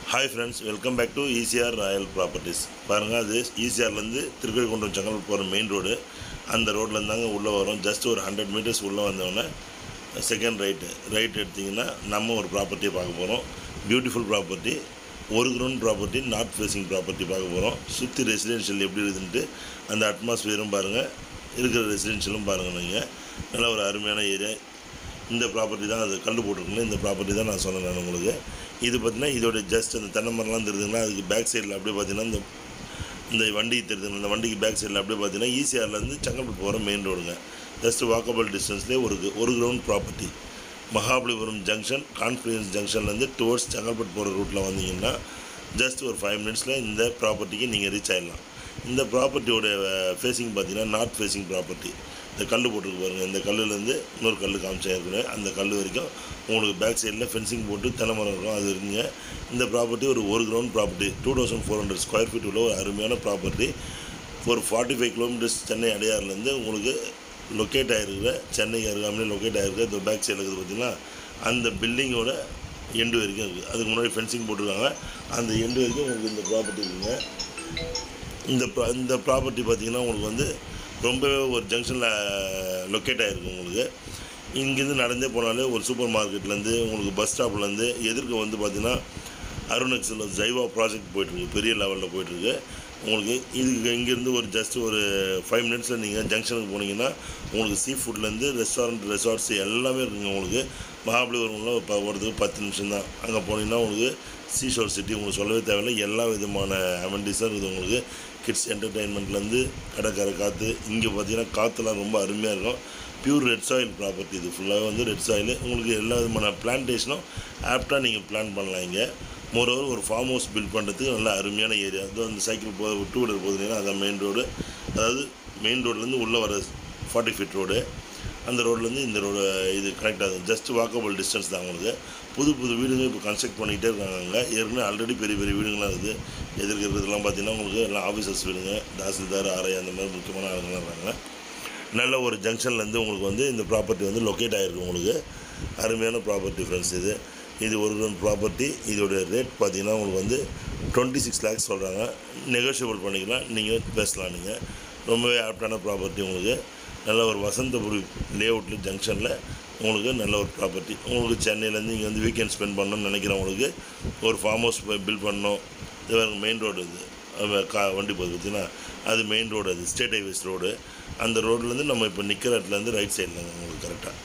hi friends welcome back to ECR royal properties பாருங்கள் அது ஈசிஆர்லேருந்து திருக்கழிக்குன்றம் செங்கல் போகிற மெயின் ரோடு அந்த ரோட்லேருந்து தாங்க உள்ளே வரும் ஜஸ்ட் ஒரு ஹண்ட்ரட் மீட்டர்ஸ் உள்ளே வந்தோடனே செகண்ட் ரைட்டு ரைட் எடுத்திங்கன்னா நம்ம ஒரு ப்ராப்பர்ட்டியை பார்க்க போகிறோம் பியூட்டிஃபுல் ப்ராப்பர்ட்டி ஒரு ground property north facing property பார்க்க போகிறோம் சுற்றி ரெசிடென்ஷியல் எப்படி இருக்குதுன்ட்டு அந்த அட்மாஸ்பியரும் பாருங்கள் இருக்கிற ரெசிடென்ஷியலும் பாருங்கள் நீங்கள் நல்ல ஒரு அருமையான ஏரியா இந்த ப்ராப்பர்ட்டி தான் அது கல் போட்டிருக்குங்க இந்த ப்ராப்பர்ட்டி தான் நான் சொன்னேன் நான் உங்களுக்கு இது பார்த்தீங்கன்னா இதோட ஜஸ்ட் அந்த தென்னை மரம்லாம் தெரியுதுங்களா அதுக்கு பேக் சைடில் அப்படியே பார்த்தீங்கன்னா இந்த இந்த வண்டி தெரியுதுங்க இந்த வண்டிக்கு பேக் சைடில் அப்படியே பார்த்தீங்கன்னா ஈசிஆர்லேருந்து செங்கல்பட்டு போகிற மெயின் ரோடுங்க ஜஸ்ட் வாக்கபிள் டிஸ்டன்ஸ்லேயே ஒரு ஒரு ground property Mahabalipuram junction confidence ஜங்ஷன்லேருந்து டுவர்ட்ஸ் செங்கல்பட்டு போகிற ரூட்டில் வந்தீங்கன்னா ஜஸ்ட் ஒரு ஃபைவ் மினிட்ஸில் இந்த ப்ராப்பர்ட்டிக்கு நீங்கள் ரீச் ஆகிடலாம் இந்த ப்ராப்பர்ட்டியோட ஃபேஸிங் பார்த்தீங்கன்னா நார்த் ஃபேஸிங் ப்ராப்பர்ட்டி இந்த கல் போட்டுருக்கு பாருங்கள் இந்த கல்லுலேருந்து இன்னொரு கல் காமிச்சா ஏற்கனவே அந்த கல் வரைக்கும் உங்களுக்கு பேக் சைடில் ஃபென்சிங் போட்டு தென்னை மரம் இருக்கும் அது இருக்குங்க இந்த ப்ராப்பர்ட்டி ஒரு ஒரு ground property two thousand four hundred square feet உள்ள ஒரு அருமையான ப்ராப்பர்ட்டி ஒரு ஃபார்ட்டி ஃபைவ் கிலோமீட்டர்ஸ் சென்னை அடையாறுலேருந்து உங்களுக்கு லொக்கேட் ஆகிருக்கிற சென்னை அருகாமலே லொக்கேட் ஆகிருக்கிற இந்த பேக் சைடில் இருக்குது பார்த்தீங்கன்னா அந்த பில்டிங்கோட எண்டு வரைக்கும் இருக்குது அதுக்கு முன்னாடி ஃபென்சிங் போட்டிருக்காங்க அந்த எண்டு வரைக்கும் உங்களுக்கு இந்த ப்ராப்பர்ட்டி இருக்குங்க இந்த ப்ரா இந்த ப்ராப்பர்ட்டி பார்த்தீங்கன்னா உங்களுக்கு வந்து ரொம்பவே ஒரு ஜங்ஷனில் லொக்கேட் ஆகிருக்கு உங்களுக்கு இங்கேருந்து நடந்தே போனாலே ஒரு சூப்பர் மார்க்கெட்லேருந்து உங்களுக்கு பஸ் ஸ்டாப்லேருந்து எதிர்க்க வந்து பார்த்தீங்கன்னா அருணெக்ஸில் ஜைவா ப்ராஜெக்ட் போயிட்டுருக்கு பெரிய லெவலில் போயிட்டுருக்கு உங்களுக்கு இதுக்கு இங்கேருந்து ஒரு ஜஸ்ட் ஒரு ஃபைவ் மினிட்ஸில் நீங்கள் ஜங்ஷனுக்கு போனீங்கன்னா உங்களுக்கு சீ ஃபுட்லேருந்து ரெஸ்டாரண்ட் ரெசார்ட்ஸ் எல்லாமே இருக்குங்க உங்களுக்கு மகாபலிபுரம்ல இப்போ வரதுக்கு பத்து நிமிஷம் தான் அங்கே போனீங்கன்னா உங்களுக்கு சீஷோர் சிட்டி உங்களுக்கு சொல்லவே தேவையில்லை எல்லா விதமான அமெண்டிஸும் இருக்குது உங்களுக்கு கிட்ஸ் என்டர்டெயின்மெண்ட்லேருந்து கடற்கரை காற்று இங்கே பார்த்தீங்கன்னா காற்றுலாம் ரொம்ப அருமையாக இருக்கும் பியூர் ரெட் சாயில் ப்ராப்பர்ட்டி இது ஃபுல்லாகவே வந்து ரெட் சாயில் உங்களுக்கு எல்லா விதமான பிளான்டேஷனும் ஆப்டாக நீங்கள் பிளான் பண்ணலாம் இங்கே மோரோவர் ஒரு ஃபார்ம் ஹவுஸ் பில்ட் பண்ணுறதுக்கு நல்ல அருமையான ஏரியா அது அந்த சைக்கிள் போ டூ வீலர் போகுதுன்னா அதான் மெயின் ரோடு அதாவது மெயின் ரோட்லேருந்து உள்ளே வர ஃபார்ட்டி ஃபீட் ரோடு அந்த ரோட்லேருந்து இந்த ரோடு இது கனெக்ட் ஆகுது ஜஸ்ட் வாக்கபிள் டிஸ்டன்ஸ் தான் உங்களுக்கு புது புது வீடுங்க இப்போ கன்ஸ்ட்ரக்ட் பண்ணிக்கிட்டே இருக்காங்க அங்கே ஏற்கனவே ஆல்ரெடி பெரிய பெரிய வீடுங்களாம் இருக்குது எதிர்க்க இருக்கிறதுலாம் பார்த்தீங்கன்னா உங்களுக்கு எல்லாம் ஆஃபீஸர்ஸ் வீடுங்க தாசில்தார் ஆரை அந்த மாதிரி முக்கியமான ஆளுங்களாம் இருக்காங்க நல்ல ஒரு ஜங்ஷன்லேருந்து உங்களுக்கு வந்து இந்த ப்ராப்பர்ட்டி வந்து லொக்கேட் ஆகிருக்கு உங்களுக்கு அருமையான ப்ராப்பர்ட்டி ஃப்ரெண்ட்ஸ் இது இது ஒரு ரூம் ப்ராப்பர்ட்டி இதோட ரேட் பார்த்தீங்கன்னா உங்களுக்கு வந்து டுவெண்ட்டி சிக்ஸ் லேக்ஸ் சொல்கிறாங்க நெகோஷியபிள் பண்ணிக்கலாம் நீங்கள் பேசலாம் நீங்கள் ரொம்பவே ஆப்டான ப்ராப்பர்ட்டி உங்களுக்கு நல்ல ஒரு வசந்தபுரி லே அவுட்டில் ஜங்ஷனில் உங்களுக்கு நல்ல ஒரு ப்ராப்பர்ட்டி உங்களுக்கு சென்னையிலேருந்து இங்கே வந்து வீக்கெண்ட் ஸ்பெண்ட் பண்ணணும்னு நினைக்கிறவங்களுக்கு ஒரு ஃபார்ம் ஹவுஸ் பில்ட் பண்ணணும் இது பாருங்க மெயின் ரோடு இது அவ கா வண்டி போகுது பார்த்தீங்கன்னா அது மெயின் ரோடு அது ஸ்டேட் ஹைவேஸ் ரோடு அந்த ரோட்லேருந்து நம்ம இப்போ நிற்கிற இடத்துலேருந்து ரைட் சைடில் உங்களுக்கு கரெக்டாக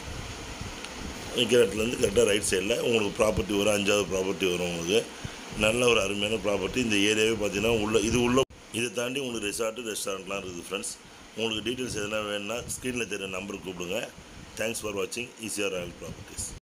நிற்கிற இடத்துலேருந்து கரெக்டாக ரைட் சைடில் உங்களுக்கு ப்ராப்பர்ட்டி வரும் அஞ்சாவது ப்ராப்பர்ட்டி வரும் உங்களுக்கு நல்ல ஒரு அருமையான ப்ராப்பர்ட்டி இந்த ஏரியாவே பார்த்தீங்கன்னா உள்ள இது உள்ள இதை தாண்டி உங்களுக்கு ரெசார்ட்டு ரெஸ்டாரண்ட்லாம் இருக்குது ஃப்ரெண்ட்ஸ் உங்களுக்கு டீட்டெயில்ஸ் எதனா வேணும்னா ஸ்க்ரீனில் தெரிய நம்பருக்கு கூப்பிடுங்க தேங்க்ஸ் ஃபார் வாட்சிங் ஈஸியாக ராயல் ப்ராப்பர்ட்டிஸ்